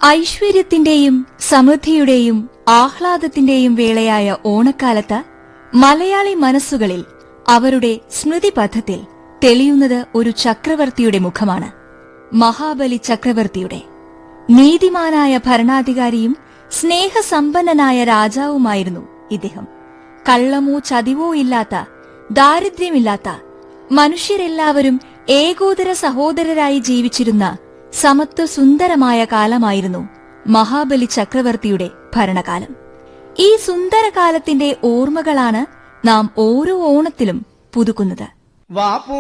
ഐശ്വര്യത്തിന്റെയും സമൃദ്ധിയുടെയും ആഹ്ലാദത്തിന്റെയും വേളയായ ഓണക്കാലത്ത് മലയാളി മനസ്സുകളിൽ അവരുടെ സ്മൃതിപഥത്തിൽ തെളിയുന്നത് ഒരു ചക്രവർത്തിയുടെ മുഖമാണ് മഹാബലി ചക്രവർത്തിയുടെ നീതിമാനായ ഭരണാധികാരിയും സ്നേഹസമ്പന്നനായ രാജാവുമായിരുന്നു ഇദ്ദേഹം കള്ളമോ ചതിവോ ഇല്ലാത്ത ദാരിദ്ര്യമില്ലാത്ത മനുഷ്യരെല്ലാവരും ഏകോദര സഹോദരരായി ജീവിച്ചിരുന്ന സമത്വ സുന്ദരമായ കാലമായിരുന്നു മഹാബലി ചക്രവർത്തിയുടെ ഭരണകാലം ഈ സുന്ദരകാലത്തിന്റെ ഓർമ്മകളാണ് നാം ഓരോ ഓണത്തിലും പുതുക്കുന്നത് വാപ്പു